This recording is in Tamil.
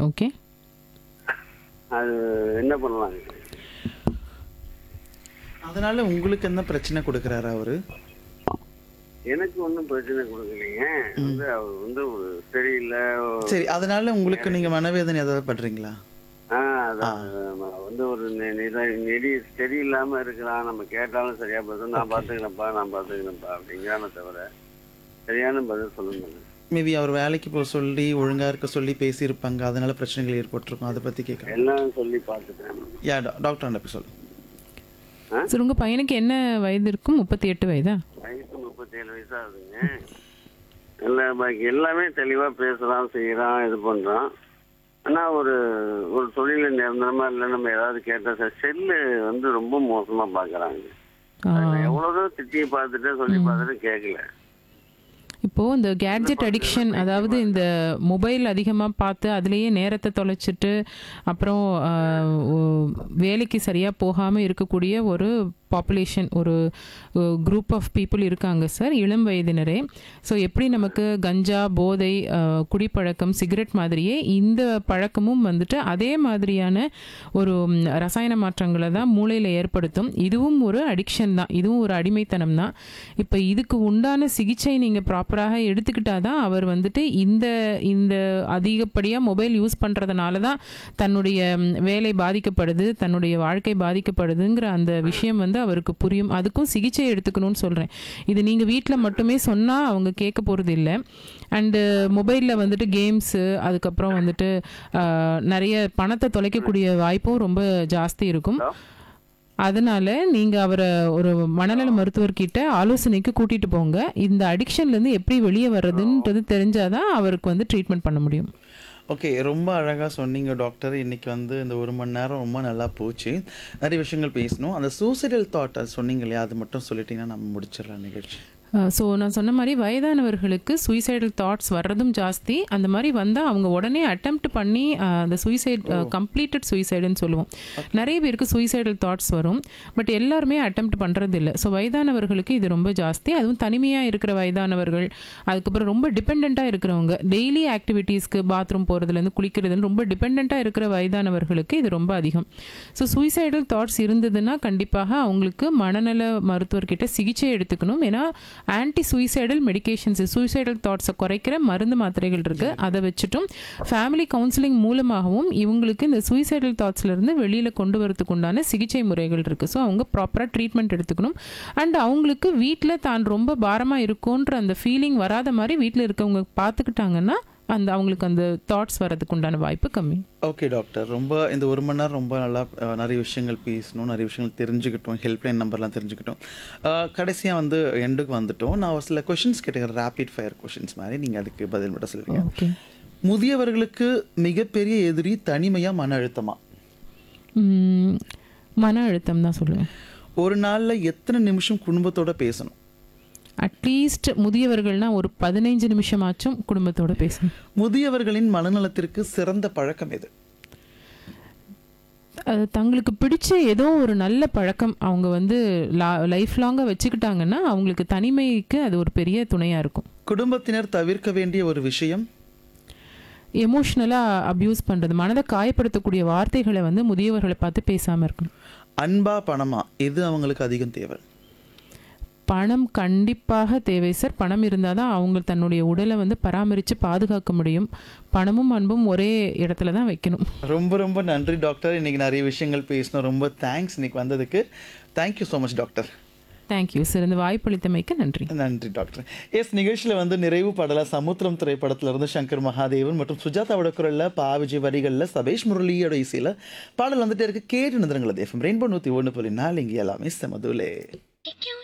ஓகே அது என்ன பண்ணலாம் அதனால உங்களுக்கு என்ன பிரச்சனை கொடுக்குறாரு அவரு எனக்கு ஒன்றும் பிரச்சனை கொடுக்கலைங்க வந்து அவர் வந்து ஒரு சரியில்லை சரி அதனால உங்களுக்கு நீங்க மனவேதனை ஏதாவது படுறீங்களா ஆ அதான் வந்து ஒரு நெ- நித- நெடி சரியில்லாம இருக்கிறான் நம்ம கேட்டாலும் சரியா பதில் நான் பாத்துக்கிறேன்ப்பா நான் பாத்துக்கிறேன்ப்பா அப்படிங்கிறானே தவிர சரியான பதில் சொல்ல முடியல மேபி அவர் வேலைக்கு போக சொல்லி ஒழுங்கா இருக்க சொல்லி பேசியிருப்பாங்க அதனால பிரச்சனைகள் ஏற்பட்டிருக்கும் அதை பத்தி கேட்கலாம் எல்லாம் சொல்லி பார்த்துட்டேன் யா டாக்டர் போய் சொல்லு சார் உங்கள் பையனுக்கு என்ன வயது இருக்கும் முப்பத்தி எட்டு வயதா வயசு முப்பத்தேழு வயசு ஆகுதுங்க எல்லா பாக்கி எல்லாமே தெளிவா பேசுறான் செய்யறான் இது பண்றான் ஆனா ஒரு ஒரு தொழில நிரந்தரமா இல்லை நம்ம ஏதாவது கேட்டா சார் செல்லு வந்து ரொம்ப மோசமா பாக்குறாங்க ஆ. எவ்வளவுதான் திட்டியை பார்த்துட்டு சொல்லி பார்த்துட்டு கேட்கல இப்போது இந்த கேட்ஜெட் அடிக்ஷன் அதாவது இந்த மொபைல் அதிகமாக பார்த்து அதுலேயே நேரத்தை தொலைச்சிட்டு அப்புறம் ஆஹ், ஓ- வேலைக்கு சரியாக போகாமல் இருக்கக்கூடிய ஒரு பாப்புலேஷன் ஒரு குரூப் ஆஃப் பீப்புள் இருக்காங்க சார் இளம் வயதினரே ஸோ எப்படி நமக்கு கஞ்சா போதை ஆஹ், குடிப்பழக்கம் சிகரெட் மாதிரியே இந்த பழக்கமும் வந்துட்டு அதே மாதிரியான ஒரு ம், ரசாயன மாற்றங்களை தான் மூளையில் ஏற்படுத்தும் இதுவும் ஒரு அடிக்ஷன் தான் இதுவும் ஒரு அடிமைத்தனம் தான் இப்போ இதுக்கு உண்டான சிகிச்சை நீங்கள் ப்ராப்பராக எடுத்துக்கிட்டா தான் அவர் வந்துட்டு இந்த இந்த அதிகப்படியாக மொபைல் யூஸ் பண்ணுறதுனால தான் தன்னுடைய ம், வேலை பாதிக்கப்படுது தன்னுடைய வாழ்க்கை பாதிக்கப்படுதுங்கிற அந்த விஷயம் வந்து அவருக்கு புரியும் அதுக்கும் சிகிச்சை எடுத்துக்கணும்னு சொல்கிறேன் இது நீங்கள் வீட்டில் மட்டுமே சொன்னால் அவங்க கேட்க போகிறது இல்லை அண்டு மொபைலில் வந்துட்டு கேம்ஸு அதுக்கப்புறம் வந்துட்டு ஆஹ், நிறைய பணத்தை தொலைக்கக்கூடிய வாய்ப்பும் ரொம்ப ஜாஸ்தி இருக்கும் அதனால நீங்க அவரை ஒரு மனநல மருத்துவர்கிட்ட ஆலோசனைக்கு கூட்டிட்டு போங்க இந்த அடிக்ஷன்ல இருந்து எப்படி வெளியே வர்றதுன்றது தெரிஞ்சாதான் அவருக்கு வந்து ட்ரீட்மெண்ட் பண்ண முடியும் ஓகே ரொம்ப அழகாக சொன்னீங்க டாக்டர் இன்னைக்கு வந்து இந்த ஒரு மணி நேரம் ரொம்ப நல்லா போச்சு நிறைய விஷயங்கள் பேசணும் அந்த சூசைடல் தாட் அது சொன்னீங்க இல்லையா அது மட்டும் சொல்லிட்டீங்கன்னா நம்ம முடிச்சிடலாம் நிகழ்ச்சி ஸோ நான் சொன்ன மாதிரி வயதானவர்களுக்கு சூசைடல் தாட்ஸ் வர்றதும் ஜாஸ்தி அந்த மாதிரி வந்தால் அவங்க உடனே அட்டெம்ப்ட் பண்ணி அஹ், அந்த சூசைட் கம்ப்ளீட்டட் சூசைடுன்னு சொல்லுவோம் நிறைய பேருக்கு சூசைடல் தாட்ஸ் வரும் பட் எல்லாருமே அட்டெம்ப்ட் பண்ணுறது இல்லை ஸோ வயதானவர்களுக்கு இது ரொம்ப ஜாஸ்தி அதுவும் தனிமையாக இருக்கிற வயதானவர்கள் அதுக்கப்புறம் ரொம்ப டிபெண்ட்டாக இருக்கிறவங்க டெய்லி ஆக்டிவிட்டீஸ்க்கு பாத்ரூம் போகிறதுலேருந்து குளிக்கிறதுன்னு ரொம்ப டிபெண்ட்டாக இருக்கிற வயதானவர்களுக்கு இது ரொம்ப அதிகம் ஸோ சூசைடல் தாட்ஸ் இருந்ததுன்னா கண்டிப்பாக அவங்களுக்கு மனநல மருத்துவர்கிட்ட சிகிச்சை எடுத்துக்கணும் ஏன்னா ஆன்டி சூசைடல் மெடிகேஷன்ஸ் சூசைடல் தாட்ஸை குறைக்கிற மருந்து மாத்திரைகள் இருக்குது அதை வச்சுட்டும் ஃபேமிலி கவுன்சிலிங் மூலமாகவும் இவங்களுக்கு இந்த சூசைடல் தாட்ஸ்லேருந்து வெளியில் கொண்டு வரதுக்கு உண்டான சிகிச்சை முறைகள் இருக்குது ஸோ அவங்க ப்ராப்பராக ட்ரீட்மெண்ட் எடுத்துக்கணும் அண்ட் அவங்களுக்கு வீட்டில் தான் ரொம்ப பாரமாக இருக்கும்ன்ற அந்த ஃபீலிங் வராத மாதிரி வீட்டில் இருக்கவங்க பார்த்துக்கிட்டாங்கன்னா அந்த அவங்களுக்கு அந்த தாட்ஸ் வரதுக்கு உண்டான வாய்ப்பு கம்மி ஓகே டாக்டர் ரொம்ப இந்த ஒரு மணி நேரம் ரொம்ப நல்லா அஹ், நிறைய விஷயங்கள் பேசணும் நிறைய விஷயங்கள் தெரிஞ்சுக்கிட்டோம் ஹெல்ப்லைன் நம்பர்லாம் தெரிஞ்சுக்கிட்டோம் கடைசியாக வந்து எண்டுக்கு வந்துட்டோம் நான் ஒரு சில கொஷின்ஸ் கேட்டுக்கிறேன் ரேபிட் ஃபயர் கொஷின்ஸ் மாதிரி நீங்கள் அதுக்கு பதில் மட்டும் சொல்லுவீங்க ஓகே முதியவர்களுக்கு மிகப்பெரிய எதிரி தனிமையா மன அழுத்தமா மன அழுத்தம் தான் சொல்லுவேன் ஒரு நாளில் எத்தனை நிமிஷம் குடும்பத்தோட பேசணும் அட்லீஸ்ட் முதியவர்கள்னா ஒரு பதினைஞ்சு நிமிஷமாச்சும் குடும்பத்தோட பேசணும் முதியவர்களின் மனநலத்திற்கு சிறந்த பழக்கம் எது அது தங்களுக்கு பிடிச்ச ஏதோ ஒரு நல்ல பழக்கம் அவங்க வந்து லைஃப் லாங்காக வச்சுக்கிட்டாங்கன்னா அவங்களுக்கு தனிமைக்கு அது ஒரு பெரிய துணையாக இருக்கும் குடும்பத்தினர் தவிர்க்க வேண்டிய ஒரு விஷயம் எமோஷ்னலாக அப்யூஸ் பண்ணுறது மனதை காயப்படுத்தக்கூடிய வார்த்தைகளை வந்து முதியவர்களை பார்த்து பேசாமல் இருக்கணும் அன்பா பணமா எது அவங்களுக்கு அதிகம் தேவை பணம் கண்டிப்பாக தேவை சார் பணம் இருந்தால் தான் அவங்க தன்னுடைய உடலை வந்து பராமரித்து பாதுகாக்க முடியும் பணமும் அன்பும் ஒரே இடத்துல தான் வைக்கணும் ரொம்ப ரொம்ப நன்றி டாக்டர் இன்னைக்கு நிறைய விஷயங்கள் பேசணும் ரொம்ப தேங்க்ஸ் இன்னைக்கு வந்ததுக்கு thank you so much doctor thank you sir இந்த வாய்ப்பளித்தமைக்கு நன்றி நன்றி டாக்டர் எஸ் நிகழ்ச்சியில் வந்து நிறைவு பாடல சமுத்திரம் திரைப்படத்துல இருந்து சங்கர் மகாதேவன் மற்றும் சுஜாதாவோட குரல்ல பா விஜய் வரிகளில் சபேஷ் முரளியோட இசையில பாடல் வந்துட்டே இருக்கு கேட்டு நிறுவனங்களது எஃப்எம் ரெயின்போ நூற்றி ஒன்று புள்ளி நாலு இங்கே எல்லாமே செமதுலே क्यों